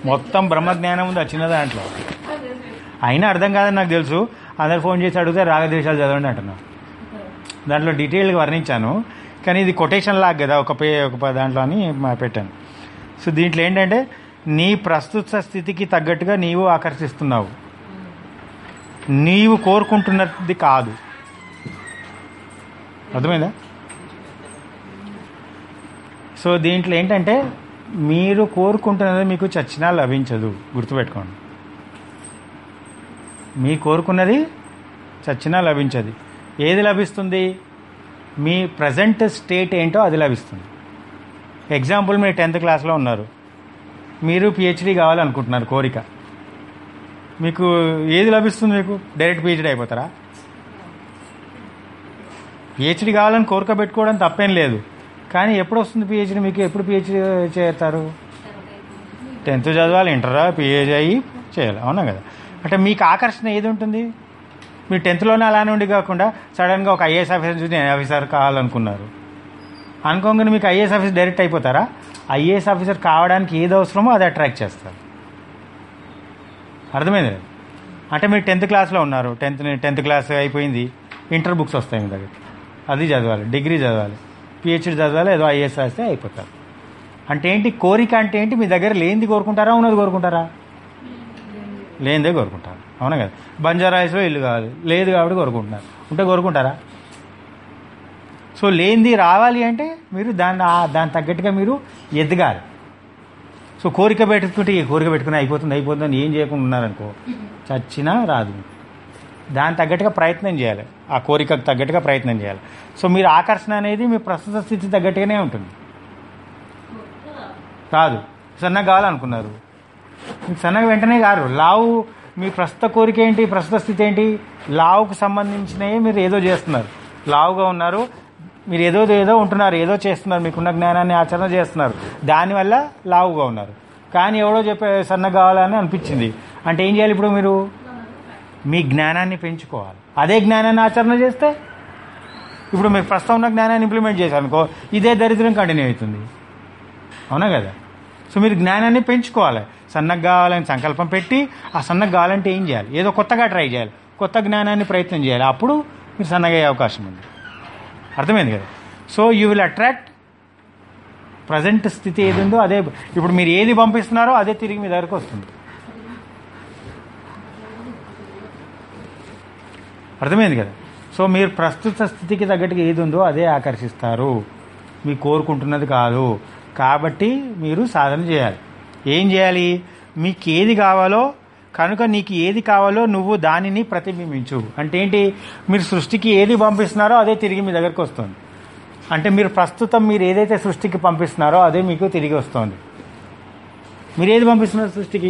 మొత్తం బ్రహ్మజ్ఞానం ఉంది ఆ చిన్న దాంట్లో అయినా అర్థం కాదని నాకు తెలుసు అందరు ఫోన్ చేసి అడిగితే రాగద్వేషాలు చదవండి అంటున్నా దాంట్లో డీటెయిల్గా వర్ణించాను కానీ ఇది కొటేషన్ లాగా కదా ఒక పే ఒక ప- దాంట్లో అని మా- పెట్టాను సో దీంట్లో ఏంటంటే నీ ప్రస్తుత స్థితికి తగ్గట్టుగా నీవు ఆకర్షిస్తున్నావు నీవు కోరుకుంటున్నది కాదు అర్థమైందా సో దీంట్లో ఏంటంటే మీరు కోరుకుంటున్నది మీకు చచ్చినా లభించదు గుర్తుపెట్టుకోండి మీ కోరుకున్నది చచ్చినా లభించదు ఏది లభిస్తుంది మీ ప్రజెంట్ స్టేట్ ఏంటో అది లభిస్తుంది ఎగ్జాంపుల్ మీరు టెన్త్ క్లాస్లో ఉన్నారు మీరు పిహెచ్డీ కావాలనుకుంటున్నారు కోరిక మీకు ఏది లభిస్తుంది మీకు డైరెక్ట్ పిహెచ్డీ అయిపోతారా పిహెచ్డీ కావాలని కోరిక పెట్టుకోవడం తప్పేం లేదు కానీ ఎప్పుడు వస్తుంది పిహెచ్డీ మీకు ఎప్పుడు పిహెచ్డీ చేస్తారు టెన్త్ చదవాలి ఇంటర్ పిహెచ్డీ అయ్యి చేయాలి అవునా కదా అంటే మీకు ఆకర్షణ ఏది ఉంటుంది మీరు టెన్త్లోనే అలానే ఉండి కాకుండా సడన్గా ఒక ఐఏఎస్ ఆఫీసర్ చూసి నేను ఆఫీసర్ కావాలనుకున్నారు అనుకోగానే మీకు ఐఏఎస్ ఆఫీసర్ డైరెక్ట్ అయిపోతారా ఐఏఎస్ ఆఫీసర్ కావడానికి ఏది అవసరమో అది అట్రాక్ట్ చేస్తారు అర్థమైంది కదా? అంటే మీరు టెన్త్ క్లాస్లో ఉన్నారు టెన్త్ టెన్త్ క్లాస్ అయిపోయింది ఇంటర్ బుక్స్ వస్తాయి మీ దగ్గర అది చదవాలి డిగ్రీ చదవాలి పిహెచ్డి చదవాలి ఏదో ఐఏఎస్ రాస్తే అయిపోతారు అంటే ఏంటి కోరిక అంటే ఏంటి మీ దగ్గర లేనిది కోరుకుంటారా ఉన్నది కోరుకుంటారా లేనిదే కోరుకుంటారు అవునా కదా బంజారాయిస్లో ఇల్లు కావాలి లేదు కాబట్టి కోరుకుంటున్నారు ఉంటే కోరుకుంటారా సో లేనిది రావాలి అంటే మీరు దాన్ని ఆ- దాని తగ్గట్టుగా మీరు ఎదగాలి సో కోరిక పెట్టుకుంటే ఈ కోరిక పెట్టుకుని అయిపోతుంది అయిపోతుంది అని ఏం చేయకుండా ఉన్నారనుకో చచ్చినా రాదు దాని తగ్గట్టుగా ప్రయత్నం చేయాలి ఆ కోరికకు తగ్గట్టుగా ప్రయత్నం చేయాలి సో మీరు ఆకర్షణ అనేది మీ ప్రస్తుత స్థితి తగ్గట్టుగానే ఉంటుంది కాదు సన్నగా కావాలనుకున్నారు మీకు సన్నగా వెంటనే కారు లావు మీ ప్రస్తుత కోరిక ఏంటి ప్రస్తుత స్థితి ఏంటి లావుకు సంబంధించినవి మీరు ఏదో చేస్తున్నారు లావుగా ఉన్నారు మీరు ఏదో ఏదో ఉంటున్నారు ఏదో చేస్తున్నారు మీకున్న జ్ఞానాన్ని ఆచరణ చేస్తున్నారు దానివల్ల లావుగా ఉన్నారు కానీ ఎవడో చెప్పే సన్నగా కావాలని అనిపించింది అంటే ఏం చేయాలి ఇప్పుడు మీరు మీ జ్ఞానాన్ని పెంచుకోవాలి అదే జ్ఞానాన్ని ఆచరణ చేస్తే ఇప్పుడు మీరు ప్రస్తుతం ఉన్న జ్ఞానాన్ని ఇంప్లిమెంట్ చేశారనుకో ఇదే దరిద్రం కంటిన్యూ అవుతుంది అవునా కదా సో మీరు జ్ఞానాన్ని పెంచుకోవాలి సన్నగా కావాలని సంకల్పం పెట్టి ఆ సన్నగా కావాలంటే ఏం చేయాలి ఏదో కొత్తగా ట్రై చేయాలి కొత్త జ్ఞానాన్ని ప్రయత్నం చేయాలి అప్పుడు మీరు సన్నగా అయ్యే అవకాశం ఉంది అర్థమైంది కదా so you will attract present స్థితి ఏది ఉందో అదే ఇప్పుడు మీరు ఏది పంపిస్తున్నారో అదే తిరిగి మీ దగ్గరకు వస్తుంది అర్థమైంది కదా సో మీరు ప్రస్తుత స్థితికి తగ్గట్టుగా ఏది ఉందో అదే ఆకర్షిస్తారు మీ కోరుకుంటున్నది కాదు కాబట్టి మీరు సాధన చేయాలి ఏం చేయాలి మీకు ఏది కావాలో కనుక నీకు ఏది కావాలో నువ్వు దానిని ప్రతిబింబించు అంటే ఏంటి మీరు సృష్టికి ఏది పంపిస్తున్నారో అదే తిరిగి మీ దగ్గరకు వస్తుంది అంటే మీరు ప్రస్తుతం మీరు ఏదైతే సృష్టికి పంపిస్తున్నారో అదే మీకు తిరిగి వస్తుంది మీరు ఏది పంపిస్తున్నారు సృష్టికి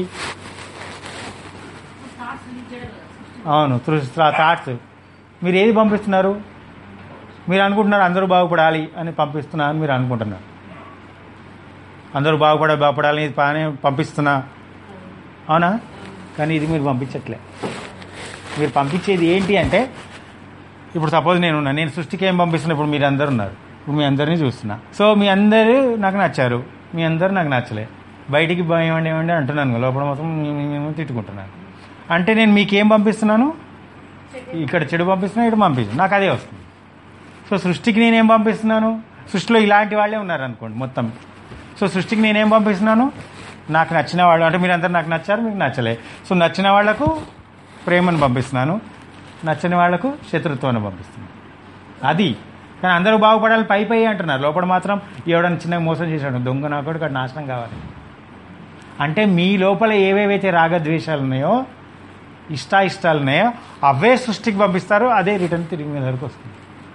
అవును థాట్స్ మీరు ఏది పంపిస్తున్నారు మీరు అనుకుంటున్నారు అందరూ బాగుపడాలి అని పంపిస్తున్నా అని మీరు అనుకుంటున్నారు అందరూ బాగుపడ బాగుపడాలి ఇది బాగానే పంపిస్తున్నా అవునా కానీ ఇది మీరు పంపించట్లే మీరు పంపించేది ఏంటి అంటే ఇప్పుడు సపోజ్ నేను ఉన్నా నేను సృష్టికి ఏం పంపిస్తున్నా ఇప్పుడు మీరు అందరు ఉన్నారు ఇప్పుడు మీ అందరినీ చూస్తున్నా సో మీ అందరూ నాకు నచ్చారు మీ అందరూ నాకు నచ్చలే బయటికి భయం ఏమండి ఏమండి అంటున్నాను లోపల మొత్తం మేము తిట్టుకుంటున్నాను అంటే నేను మీకేం పంపిస్తున్నాను ఇక్కడ చెడు పంపిస్తున్నా ఇటు పంపిస్తున్నాను నాకు అదే వస్తుంది సో సృష్టికి నేనేం పంపిస్తున్నాను సృష్టిలో ఇలాంటి వాళ్ళే ఉన్నారు అనుకోండి మొత్తం సో సృష్టికి నేనేం పంపిస్తున్నాను నాకు నచ్చిన వాళ్ళు అంటే మీరందరూ నాకు నచ్చారు మీకు నచ్చలే సో నచ్చిన వాళ్లకు ప్రేమను పంపిస్తున్నాను నచ్చని వాళ్లకు శత్రుత్వాన్ని పంపిస్తున్నాను అది కానీ అందరూ బాగుపడాలి పై పై అంటున్నారు లోపల మాత్రం ఎవడన్నా చిన్నగా మోసం చేశాడు దొంగ నాకు ఇక్కడ నాశనం కావాలి అంటే మీ లోపల ఏవేవైతే రాగద్వేషాలు ఉన్నాయో ఇష్టాయిష్టాలు ఉన్నాయో అవే సృష్టికి పంపిస్తారు అదే రిటర్న్ తిరిగి మీ దగ్గరకు వస్తుంది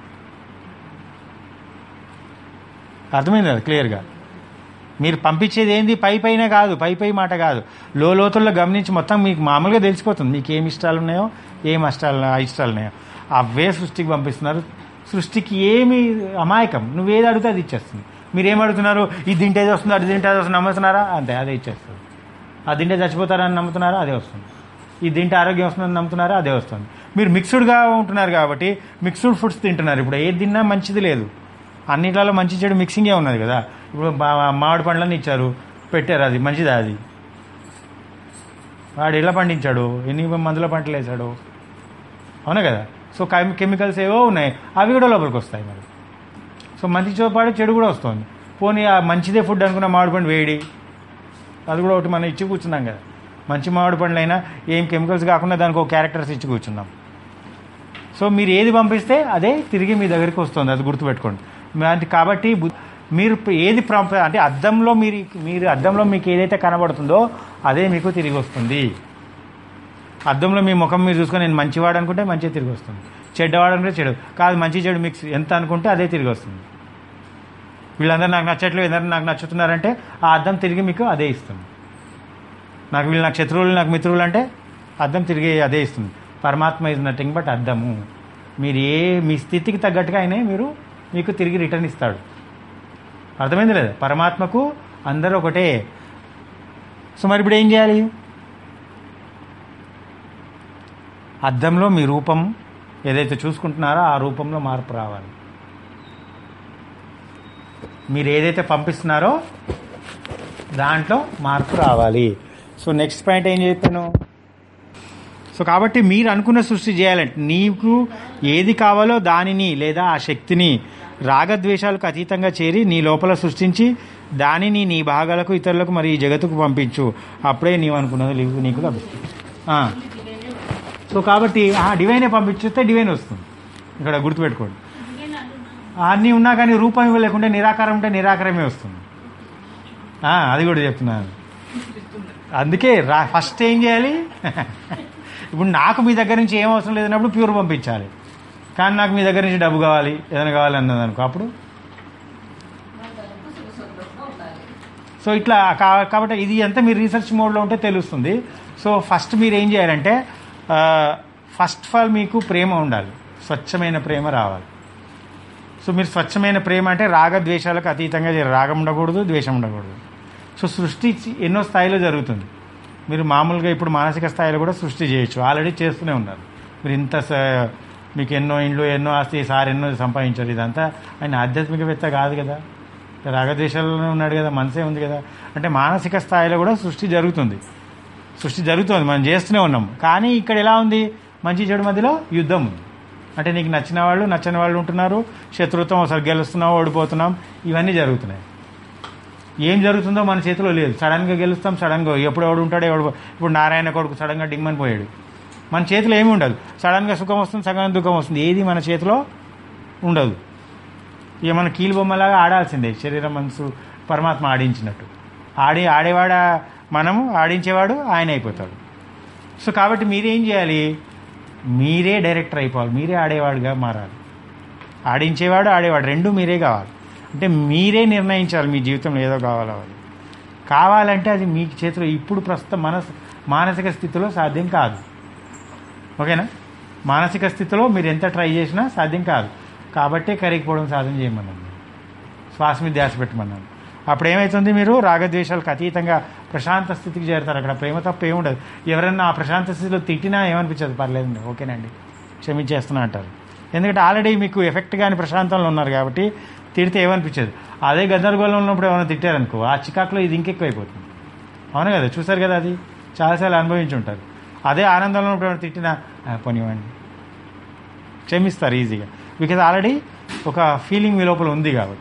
అర్థమైంది కదా క్లియర్గా మీరు పంపించేది ఏంది పై పైన కాదు పై పై మాట కాదు లో లోతుల్లో గమనించి మొత్తం మీకు మామూలుగా తెలిసిపోతుంది మీకు ఏం ఇష్టాలు ఉన్నాయో ఏం అష్టాలు ఇష్టాలు ఉన్నాయో అవే సృష్టికి పంపిస్తున్నారు సృష్టికి ఏమి అమాయకం నువ్వేది అడిగితే అది ఇచ్చేస్తుంది మీరేం అడుగుతున్నారు ఇది తింటే అది వస్తుంది అది తింటే అది వస్తుంది నమ్ముతున్నారా అంతే అదే ఇచ్చేస్తుంది అది తింటే చచ్చిపోతారని నమ్ముతున్నారా అదే వస్తుంది ఇది తింటే ఆరోగ్యం వస్తుందని నమ్ముతున్నారా అదే వస్తుంది మీరు మిక్స్డ్గా ఉంటున్నారు కాబట్టి మిక్స్డ్ ఫుడ్స్ తింటున్నారు ఇప్పుడు ఏది తిన్నా మంచిది లేదు అన్నిట్లలో మంచి చెడు మిక్సింగే ఉన్నది కదా ఇప్పుడు బా- మామిడి పండ్లని ఇచ్చారు పెట్టారు అది మంచిదా అది వాడు ఎలా పండించాడు ఎన్ని మందుల పంటలు వేసాడు అవునా కదా సో కెమి- కెమికల్స్ ఏవో ఉన్నాయి అవి కూడా లోపలికి వస్తాయి మరి సో మంచితో పాటు చెడు కూడా వస్తుంది పోనీ ఆ మంచిదే ఫుడ్ అనుకున్న మామిడి పండు వేడి అది కూడా ఒకటి మనం ఇచ్చి కూర్చున్నాం కదా మంచి మామిడి పండ్లు అయినా ఏం కెమికల్స్ కాకుండా దానికి ఒక క్యారెక్టర్స్ ఇచ్చి కూర్చున్నాం సో మీరు ఏది పంపిస్తే అదే తిరిగి మీ దగ్గరికి వస్తుంది అది గుర్తుపెట్టుకోండి మీ- అంటే కాబట్టి బు- మీరు ఏది పంప అంటే అద్దంలో మీరు మీరు అద్దంలో మీకు ఏదైతే కనబడుతుందో అదే మీకు తిరిగి వస్తుంది అద్దంలో మీ ముఖం మీరు చూసుకొని నేను మంచివాడు అనుకుంటే మంచిగా తిరిగి వస్తుంది చెడ్డవాడు అనుకుంటే చెడు కాదు మంచి చెడు మిక్స్ ఎంత అనుకుంటే అదే తిరిగి వస్తుంది వీళ్ళందరూ నాకు నచ్చట్లేదు వీళ్ళందరూ నాకు నచ్చుతున్నారంటే ఆ అద్దం తిరిగి మీకు అదే ఇస్తుంది నాకు వీళ్ళు నాకు శత్రువులు నాకు మిత్రులు అంటే అద్దం తిరిగి అదే ఇస్తుంది పరమాత్మ ఇస్ నథింగ్ బట్ అద్దము మీరు ఏ మీ స్థితికి తగ్గట్టుగా అయినా మీరు మీకు తిరిగి రిటర్న్ ఇస్తాడు అర్థమైంది లేదా పరమాత్మకు అందరూ ఒకటే సో మరి ఇప్పుడు ఏం చేయాలి అద్దంలో మీ రూపం ఏదైతే చూసుకుంటున్నారో ఆ రూపంలో మార్పు రావాలి మీరు ఏదైతే పంపిస్తున్నారో దాంట్లో మార్పు రావాలి సో నెక్స్ట్ పాయింట్ ఏం చెప్పాను సో కాబట్టి మీరు అనుకున్న సృష్టి చేయాలంటే నీకు ఏది కావాలో దానిని లేదా ఆ శక్తిని రాగద్వేషాలకు అతీతంగా చేరి నీ లోపల సృష్టించి దానిని నీ భాగాలకు ఇతరులకు మరి ఈ జగత్తుకు పంపించు అప్పుడే నీవు అనుకున్నది నీకు నీకు లభిస్తుంది ఆ. సో కాబట్టి ఆ డివైనే పంపించేస్తే డివైన్ వస్తుంది ఇక్కడ గుర్తుపెట్టుకోండి అన్నీ ఉన్నా కానీ రూపం ఇవ్వలేకుంటే నిరాకారం ఉంటే నిరాకారమే వస్తుంది ఆ, అది కూడా చెప్తున్నాను అందుకే రా ఫస్ట్ ఏం చేయాలి ఇప్పుడు నాకు మీ దగ్గర నుంచి ఏం అవసరం లేదన్నప్పుడు ప్యూర్ పంపించాలి కానీ నాకు మీ దగ్గర నుంచి డబ్బు కావాలి ఏదైనా కావాలి అన్నది అనుకో అప్పుడు సో ఇట్లా కా- కాబట్టి ఇది అంతా మీరు రీసెర్చ్ మోడ్లో ఉంటే తెలుస్తుంది సో ఫస్ట్ మీరు ఏం చేయాలంటే ఫస్ట్ ఆఫ్ ఆల్ మీకు ప్రేమ ఉండాలి స్వచ్ఛమైన ప్రేమ రావాలి సో మీరు స్వచ్ఛమైన ప్రేమ అంటే రాగద్వేషాలకు అతీతంగా చేయాలి. రాగం ఉండకూడదు ద్వేషం ఉండకూడదు సో సృష్టి ఎన్నో స్థాయిలో జరుగుతుంది మీరు మామూలుగా ఇప్పుడు మానసిక స్థాయిలో కూడా సృష్టి చేయొచ్చు ఆల్రెడీ చేస్తూనే ఉన్నారు మీరు ఇంత స- మీకు ఎన్నో ఇండ్లు ఎన్నో ఆస్తి సార్ ఎన్నో సంపాదించారు ఇదంతా ఆయన ఆధ్యాత్మికవేత్త కాదు కదా రాగద్వేషాలలో ఉన్నాడు కదా మనసే ఉంది కదా అంటే మానసిక స్థాయిలో కూడా సృష్టి జరుగుతుంది సృష్టి జరుగుతుంది మనం చేస్తూనే ఉన్నాం కానీ ఇక్కడ ఎలా ఉంది మంచి చెడు మధ్యలో యుద్ధం ఉంది అంటే నీకు నచ్చిన వాళ్ళు నచ్చని వాళ్ళు ఉంటున్నారు శత్రుత్వం ఒకసారి గెలుస్తున్నాం ఓడిపోతున్నాం ఇవన్నీ జరుగుతున్నాయి ఏం జరుగుతుందో మన చేతిలో లేదు సడన్గా గెలుస్తాం సడన్గా ఎప్పుడు ఎవడు ఉంటాడో ఎవడు ఇప్పుడు నారాయణ కొడుకు సడన్గా డిమ్మని పోయాడు మన చేతిలో ఏమీ ఉండదు సడన్గా సుఖం వస్తుంది సగం దుఃఖం వస్తుంది ఏది మన చేతిలో ఉండదు ఇక మన కీలు బొమ్మలాగా ఆడాల్సిందే శరీరం మనసు పరమాత్మ ఆడించినట్టు ఆడి ఆడేవాడ మనము ఆడించేవాడు ఆయన అయిపోతాడు సో కాబట్టి మీరేం చేయాలి మీరే డైరెక్టర్ అయిపోవాలి మీరే ఆడేవాడుగా మారాలి ఆడించేవాడు ఆడేవాడు రెండు మీరే కావాలి అంటే మీరే నిర్ణయించాలి మీ జీవితంలో ఏదో కావాలో అది కావాలంటే అది మీ చేతిలో ఇప్పుడు ప్రస్తుతం మనస్ మానసిక స్థితిలో సాధ్యం కాదు ఓకేనా మానసిక స్థితిలో మీరు ఎంత ట్రై చేసినా సాధ్యం కాదు కాబట్టే కరిగిపోవడం సాధన చేయమన్నాను శ్వాస మీద ధ్యాస పెట్టమన్నాను అప్పుడు ఏమవుతుంది మీరు రాగద్వేషాలకు అతీతంగా ప్రశాంత స్థితికి చేరుతారు అక్కడ ప్రేమ తప్ప ఏముండదు ఎవరన్నా ఆ ప్రశాంత స్థితిలో తిట్టినా ఏమనిపించదు పర్లేదండి ఓకేనండి క్షమించేస్తున్నా అంటారు ఎందుకంటే ఆల్రెడీ మీకు ఎఫెక్ట్ కాని ప్రశాంతంలో ఉన్నారు కాబట్టి తిడితే ఏమనిపించదు అదే గందరగోళంలో ఉన్నప్పుడు ఏమైనా తిట్టారనుకో ఆ చికాకులో ఇది ఇంకెక్కువ అయిపోతుంది అవును కదా చూసారు కదా అది చాలాసార్లు అనుభవించి ఉంటారు అదే ఆనందంలో ఉన్నప్పుడు ఏమైనా తిట్టినా "ఆ, పోనివ్వండి క్షమిస్తారు ఈజీగా బికాజ్ ఆల్రెడీ ఒక ఫీలింగ్ మీ లోపల ఉంది కాబట్టి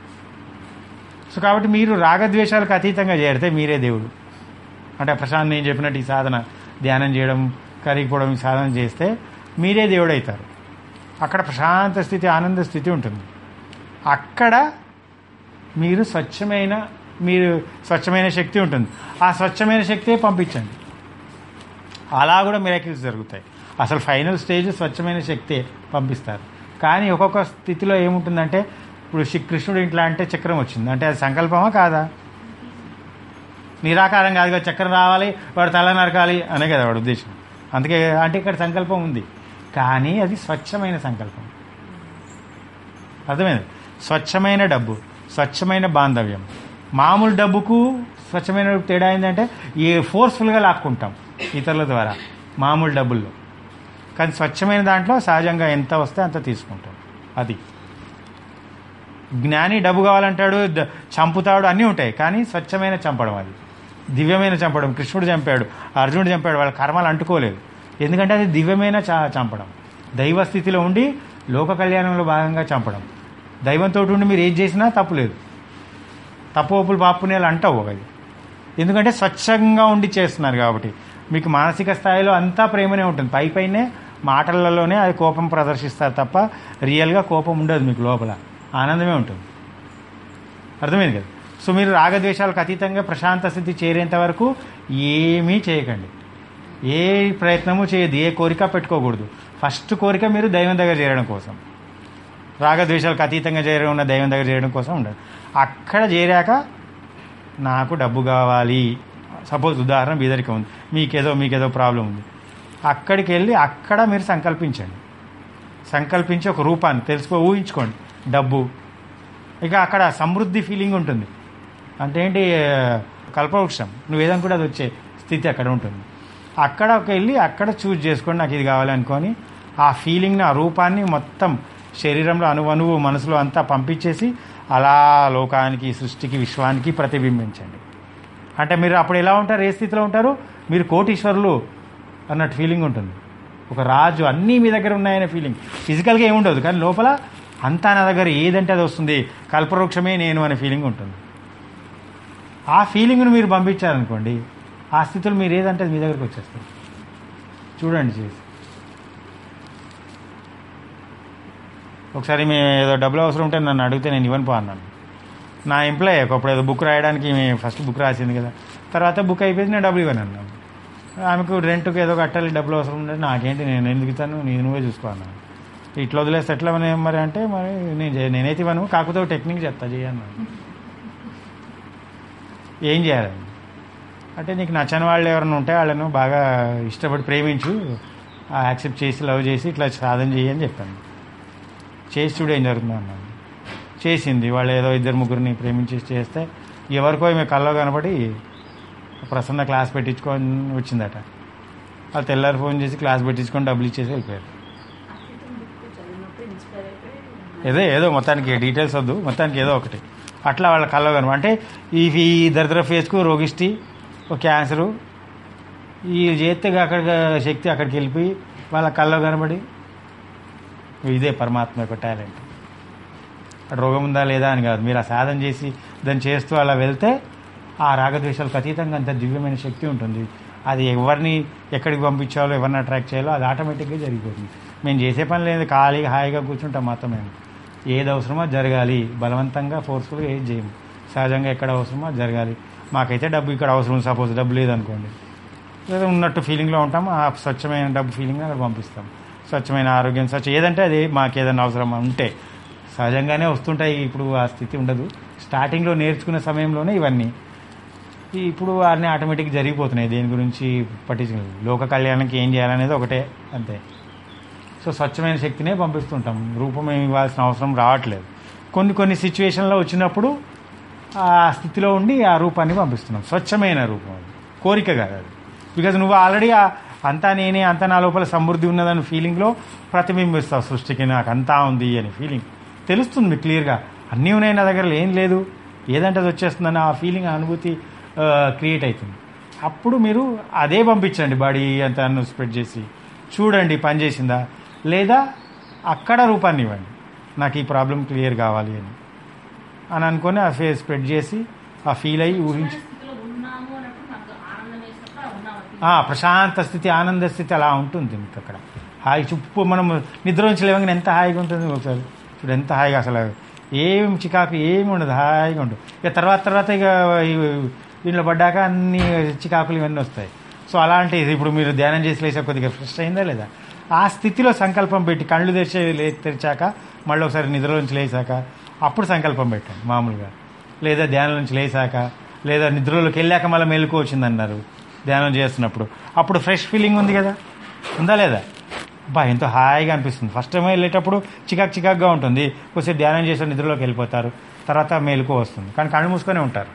సో కాబట్టి మీరు రాగద్వేషాలకు అతీతంగా చేరితే మీరే దేవుడు అంటే ప్రశాంత్ నేను చెప్పినట్టు ఈ సాధన ధ్యానం చేయడం కరిగిపోవడం ఈ సాధన చేస్తే మీరే దేవుడు అవుతారు అక్కడ ప్రశాంత స్థితి ఆనంద స్థితి ఉంటుంది అక్కడ మీరు స్వచ్ఛమైన మీరు స్వచ్ఛమైన శక్తి ఉంటుంది ఆ స్వచ్ఛమైన శక్తే పంపించండి అలా కూడా మిరాకిల్స్ జరుగుతాయి అసలు ఫైనల్ స్టేజ్ స్వచ్ఛమైన శక్తే పంపిస్తారు కానీ ఒక్కొక్క స్థితిలో ఏముంటుందంటే ఇప్పుడు శ్రీ కృష్ణుడు ఇంట్లో అంటే చక్రం వచ్చింది అంటే అది సంకల్పమా కాదా నిరాకారం కాదు కదా చక్రం రావాలి వాడు తల నరకాలి అనే కదా వాడు ఉద్దేశం అందుకే అంటే ఇక్కడ సంకల్పం ఉంది కానీ అది స్వచ్ఛమైన సంకల్పం అర్థమైంది స్వచ్ఛమైన డబ్బు స్వచ్ఛమైన బాంధవ్యం మామూలు డబ్బుకు స్వచ్ఛమైన డబ్బుకు తేడా ఏంటంటే ఏ ఫోర్స్ఫుల్గా లాక్కుంటాం ఇతరుల ద్వారా మామూలు డబ్బుల్లో కానీ స్వచ్ఛమైన దాంట్లో సహజంగా ఎంత వస్తే అంత తీసుకుంటాం అది జ్ఞాని డబ్బు కావాలంటాడు ద- చంపుతాడు అన్నీ ఉంటాయి కానీ స్వచ్ఛమైన చంపడం అది దివ్యమైన చంపడం కృష్ణుడు చంపాడు అర్జునుడు చంపాడు వాళ్ళ కర్మలు అంటుకోలేదు ఎందుకంటే అది దివ్యమైన చ- చంపడం దైవ స్థితిలో ఉండి లోక కళ్యాణంలో భాగంగా చంపడం దైవంతో ఉండి మీరు ఏది చేసినా తప్పు లేదు తప్పు ఒప్పులు పాపునేలు అంటావు అది ఎందుకంటే స్వచ్ఛంగా ఉండి చేస్తున్నారు కాబట్టి మీకు మానసిక స్థాయిలో అంతా ప్రేమనే ఉంటుంది పై పైనే మాటలలోనే అది కోపం ప్రదర్శిస్తారు తప్ప రియల్గా కోపం ఉండదు మీకు లోపల ఆనందమే ఉంటుంది అర్థమైంది కదా సో మీరు రాగద్వేషాలకు అతీతంగా ప్రశాంత స్థితి చేరేంత వరకు ఏమీ చేయకండి ఏ ప్రయత్నము చేయదు ఏ కోరిక పెట్టుకోకూడదు ఫస్ట్ కోరిక మీరు దైవం దగ్గర చేరడం కోసం రాగద్వేషాలకు అతీతంగా చేరడం ఉన్న దైవం దగ్గర చేయడం కోసం ఉండదు అక్కడ చేరాక నాకు డబ్బు కావాలి సపోజ్ ఉదాహరణ బీదరికం ఉంది మీకేదో మీకేదో ప్రాబ్లం ఉంది అక్కడికి వెళ్ళి అక్కడ మీరు సంకల్పించండి సంకల్పించి ఒక రూపాన్ని తెలుసుకో ఊహించుకోండి డబ్బు ఇక అక్కడ సమృద్ధి ఫీలింగ్ ఉంటుంది అంటే ఏంటి ఆ, కల్పవృక్షం నువ్వు ఏదైనా కూడా అది వచ్చే స్థితి అక్కడ ఉంటుంది అక్కడ వెళ్ళి అక్కడ చూజ్ చేసుకోండి నాకు ఇది కావాలి అనుకొని ఆ ఫీలింగ్ని ఆ రూపాన్ని మొత్తం శరీరంలో అణువణువు మనసులో అంతా పంపించేసి అలా లోకానికి సృష్టికి విశ్వానికి ప్రతిబింబించండి అంటే మీరు అప్పుడు ఎలా ఉంటారు ఏ స్థితిలో ఉంటారు మీరు కోటీశ్వరులు అన్నట్టు ఫీలింగ్ ఉంటుంది ఒక రాజు అన్నీ మీ దగ్గర ఉన్నాయనే ఫీలింగ్ ఫిజికల్గా ఏముండదు కానీ లోపల అంతా నా దగ్గర ఏదంటే అది వస్తుంది కల్పవృక్షమే నేను అనే ఫీలింగ్ ఉంటుంది ఆ ఫీలింగ్ను మీరు పంపించారనుకోండి ఆ స్థితిలో మీరు ఏదంటే అది మీ దగ్గరికి వచ్చేస్తుంది చూడండి చేసి ఒకసారి మేము ఏదో డబ్బులు అవసరం ఉంటే నన్ను అడిగితే నేను ఇవ్వను పో అన్నాను నా ఎంప్లాయ్ ఒకప్పుడు ఏదో బుక్ రాయడానికి ఈమె ఫస్ట్ బుక్ రాసింది కదా తర్వాత బుక్ అయిపోయింది నేను డబ్బులు ఇవ్వను అన్నాను ఆమెకు రెంట్కి ఏదో కట్టాలి డబ్బులు అవసరం ఉంటే నాకేంటి నేను ఎందుకు ఇస్తాను నేను నువ్వే చూసుకో అన్నాను ఇట్లా వదిలేస్తే ఎట్లా మరి మరి అంటే మరి నేను చే- నేనైతే ఇవ్వను కాకపోతే ఒక టెక్నిక్ చెప్తా చేయన్నాను ఏం చేయాలి అంటే నీకు నచ్చని వాళ్ళు ఎవరైనా ఉంటే వాళ్ళను బాగా ఇష్టపడి ప్రేమించు యాక్సెప్ట్ చేసి లవ్ చేసి ఇట్లా సాధన చేయి అని చెప్పాను చేసి చూడు ఏం జరుగుతుందో అన్నాను చేసింది వాళ్ళు ఏదో ఇద్దరు ముగ్గురిని ప్రేమించి చేస్తే ఎవరికో ఈమె కల్లో కనపడి ప్రసన్న క్లాస్ పెట్టించుకొని వచ్చిందట వాళ్ళు తెల్లారి ఫోన్ చేసి క్లాస్ పెట్టించుకొని డబ్బులు ఇచ్చేసి వెళ్ళిపోయారు ఏదో ఏదో మొత్తానికి డీటెయిల్స్ వద్దు మొత్తానికి ఏదో ఒకటి అట్లా వాళ్ళ కల్లో కనపడి అంటే ఈ ఈ దరిద్ర ఫేస్కు రోగిష్టి ఒక క్యాన్సరు ఈ చేస్తే అక్కడ శక్తి అక్కడికి వెళ్ళిపోయి వాళ్ళ కల్లో కనబడి ఇదే పరమాత్మ యొక్క టాలెంట్ అక్కడ రోగం ఉందా లేదా అని కాదు మీరు ఆ సాధన చేసి దాన్ని చేస్తూ అలా వెళ్తే ఆ రాగద్వేషాలకు అతీతంగా అంత దివ్యమైన శక్తి ఉంటుంది అది ఎవరిని ఎక్కడికి పంపించాలో ఎవరిని అట్రాక్ట్ చేయాలో అది ఆటోమేటిక్గా జరిగిపోతుంది మేము చేసే పని లేదు ఖాళీగా హాయిగా కూర్చుంటాం మాత్రం మేము ఏది అవసరమో అది జరగాలి బలవంతంగా ఫోర్స్ఫుల్గా ఏది చేయము సహజంగా ఎక్కడ అవసరమో అది జరగాలి మాకైతే డబ్బు ఇక్కడ అవసరం సపోజ్ డబ్బు లేదనుకోండి లేదా ఉన్నట్టు ఫీలింగ్లో ఉంటాం ఆ స్వచ్ఛమైన డబ్బు ఫీలింగ్ అక్కడ పంపిస్తాం స్వచ్ఛమైన ఆరోగ్యం స్వచ్ఛ ఏదంటే అది మాకు ఏదైనా అవసరం ఉంటే సహజంగానే వస్తుంటాయి ఇప్పుడు ఆ స్థితి ఉండదు స్టార్టింగ్లో నేర్చుకునే సమయంలోనే ఇవన్నీ ఈ ఇప్పుడు అన్నీ ఆటోమేటిక్ జరిగిపోతున్నాయి దేని గురించి పట్టించుకుని లోక కళ్యాణానికి ఏం చేయాలనేది ఒకటే అంతే సో స్వచ్ఛమైన శక్తినే పంపిస్తుంటాం రూపం ఏమి ఇవ్వాల్సిన అవసరం రావట్లేదు కొన్ని కొన్ని సిచ్యువేషన్లో వచ్చినప్పుడు ఆ స్థితిలో ఉండి ఆ రూపాన్ని పంపిస్తున్నాం స్వచ్ఛమైన రూపం అది కోరిక కాదు అది బికాజ్ నువ్వు ఆల్రెడీ అంతా నేనే అంతా నా లోపల సమృద్ధి ఉన్నదని ఫీలింగ్లో ప్రతిబింబిస్తావు సృష్టికి నాకు అంతా ఉంది అని ఫీలింగ్ తెలుస్తుంది మీకు క్లియర్గా అన్నీ ఉన్నాయి నా దగ్గర ఏం లేదు ఏదంటే అది వచ్చేస్తుందని ఆ ఫీలింగ్ ఆ అనుభూతి క్రియేట్ అవుతుంది అప్పుడు మీరు అదే పంపించండి బాడీ అంతా స్ప్రెడ్ చేసి చూడండి పని చేసిందా లేదా అక్కడ రూపాన్ని ఇవ్వండి నాకు ఈ ప్రాబ్లం క్లియర్ కావాలి అని అని అనుకొని ఆ ఫేస్ స్ప్రెడ్ చేసి ఆ ఫీల్ అయ్యి ఊహించి స్థితిలో ఉన్నాము అన్నప్పుడు నాకు ఆనందం వేసినప్పుడు ఆ ఉన్నాము ఆ, ప్రశాంత స్థితి ఆనంద స్థితి అలా ఉంటుంది మీకు అక్కడ హాయి చుప్పు మనం నిద్ర నుంచి లేవగానే ఎంత హాయిగా ఉంటుంది ఒకసారి ఇప్పుడు ఎంత హాయిగా అసలు ఏం చికాకు ఏమి ఉండదు హాయిగా ఉంటుంది ఇక తర్వాత తర్వాత ఇక ఈ దీంట్లో పడ్డాక అన్ని చికాకులు ఇవన్నీ వస్తాయి సో అలాంటి ఇప్పుడు మీరు ధ్యానం చేసి లేచా కొద్దిగా ఫ్రెష్ అయిందా లేదా ఆ స్థితిలో సంకల్పం పెట్టి కళ్ళు తెరిచే లే- తెరిచాక మళ్ళీ ఒకసారి నిద్ర నుంచి లేచాక అప్పుడు సంకల్పం పెట్టండి మామూలుగా లేదా ధ్యానం నుంచి లేచాక లేదా నిద్రలోకి వెళ్ళాక మళ్ళీ మెలకు వచ్చిందన్నారు ధ్యానం చేస్తున్నప్పుడు అప్పుడు ఫ్రెష్ ఫీలింగ్ ఉంది కదా ఉందా లేదా బా ఎంతో హాయిగా అనిపిస్తుంది ఫస్ట్ టైం వెళ్ళేటప్పుడు చికాక్ చికాక్గా ఉంటుంది కొద్దిసేపు ధ్యానం చేసి నిద్రలోకి వెళ్ళిపోతారు తర్వాత మేలుకో వస్తుంది కానీ కళ్ళు మూసుకొని ఉంటారు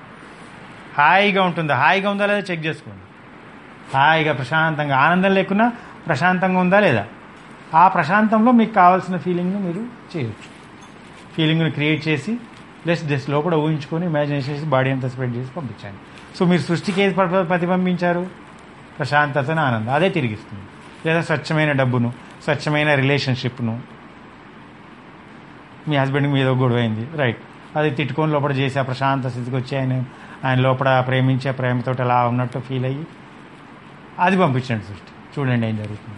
హాయిగా ఉంటుంది హాయిగా ఉందా లేదా చెక్ చేసుకోండి హాయిగా ప్రశాంతంగా ఆనందం లేకున్నా ప్రశాంతంగా ఉందా లేదా ఆ ప్రశాంతంలో మీకు కావాల్సిన ఫీలింగ్ని మీరు చేయొచ్చు ఫీలింగ్ని క్రియేట్ చేసి ప్లస్ జస్ట్ లోపల ఊహించుకొని ఇమాజినేషన్ చేసి బాడీ అంతా స్ప్రెడ్ చేసి పంపించండి సో మీరు సృష్టికి ఏది ప్ర- ప్రతిబింబించారు ప్రశాంతతను ఆనందం అదే తిరిగిస్తుంది లేదా స్వచ్ఛమైన డబ్బును స్వచ్ఛమైన రిలేషన్షిప్ను మీ హస్బెండ్కి మీద ఒక గొడవ అయింది రైట్ అది తిట్టుకొని లోపల చేసి ఆ ప్రశాంత స్థితికి వచ్చి ఆయన ఆయన లోపల ప్రేమించే ప్రేమతో అలా ఉన్నట్టు ఫీల్ అయ్యి అది పంపించండి సృష్టి చూడండి ఏం జరుగుతుంది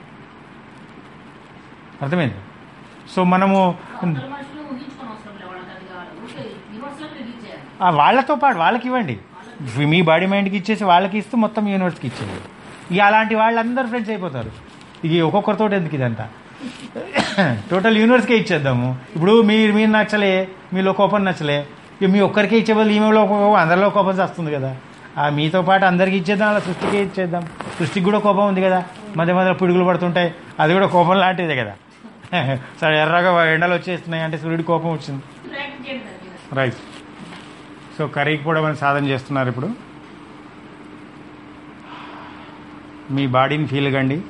అర్థమైంది సో మనము అవతల మనుషులు ఊహించుకొని అవసరం లేదు వాళ్ళకి అది కావాలి ఊరికే యూనివర్సల్ రిలీజ్ చేయాలి ఆ వాళ్ళతో పాటు వాళ్ళకి ఇవ్వండి మీ బాడీ మైండ్కి ఇచ్చేసి వాళ్ళకి ఇస్తూ మొత్తం యూనివర్స్కి ఇచ్చేయండి ఇక అలాంటి వాళ్ళందరూ ఫ్రెండ్స్ అయిపోతారు ఇక ఒక్కొక్కరితో ఎందుకు ఇదంతా టోటల్ యూనివర్స్కే ఇచ్చేద్దాము ఇప్పుడు మీరు మీరు నచ్చలే మీలో కోపం నచ్చలే ఇక మీ ఒక్కరికే ఇచ్చే బదులు ఈమెలో కోపం అందరిలో కోపం వస్తుంది కదా ఆ మీతో పాటు అందరికి ఇచ్చేద్దాం అలా సృష్టికే ఇచ్చేద్దాం సృష్టికి కూడా కోపం ఉంది కదా మధ్య మధ్యలో పిడుగులు పడుతుంటాయి అది కూడా కోపం లాంటిదే కదా సరే ఎర్రగా ఎండలు వచ్చేస్తున్నాయి అంటే సూర్యుడి కోపం వచ్చింది రియాక్ట్ చేయండి దాని మీద రైట్ సో కర్రీకి కూడా మనం సాధన చేస్తున్నారు ఇప్పుడు మీ బాడీని ఫీల్ కండి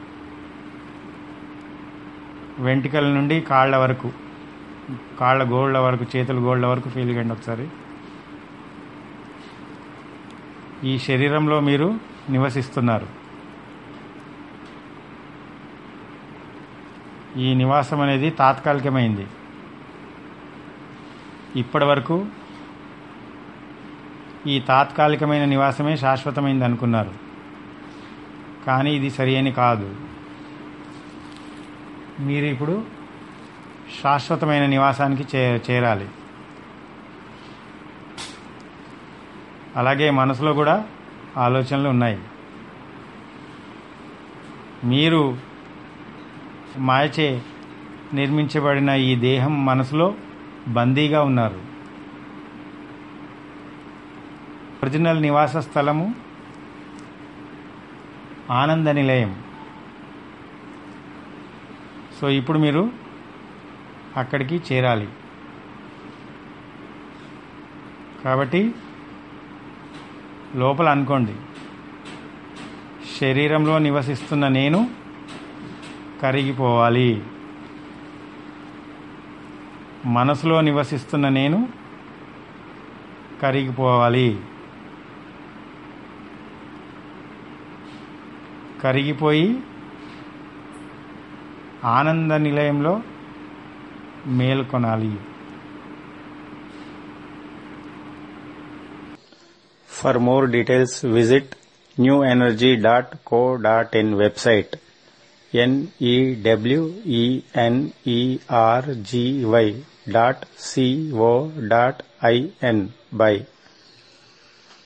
వెంట్రుకల నుండి కాళ్ళ వరకు కాళ్ళ గోళ్ళ వరకు చేతుల గోళ్ళ వరకు ఫీల్ కండి ఒకసారి ఈ శరీరంలో మీరు నివసిస్తున్నారు ఈ నివాసం అనేది తాత్కాలికమైంది ఇప్పటి వరకు ఈ తాత్కాలికమైన నివాసమే శాశ్వతమైంది అనుకున్నారు కానీ ఇది సరి అని కాదు మీరు ఇప్పుడు శాశ్వతమైన నివాసానికి చే చేరాలి అలాగే మనసులో కూడా ఆలోచనలు ఉన్నాయి మీరు మాయచే నిర్మించబడిన ఈ దేహం మనసులో బందీగా ఉన్నారు ఒరిజినల్ నివాస స్థలము ఆనంద నిలయం సో ఇప్పుడు మీరు అక్కడికి చేరాలి కాబట్టి లోపల అనుకోండి శరీరంలో నివసిస్తున్న నేను కరిగిపోవాలి మనసులో నివసిస్తున్న నేను కరిగిపోవాలి కరిగిపోయి ఆనంద నిలయంలో మేల్కొనాలి for more details visit new energy dot co dot in website NEWENERGY dot CO dot IN by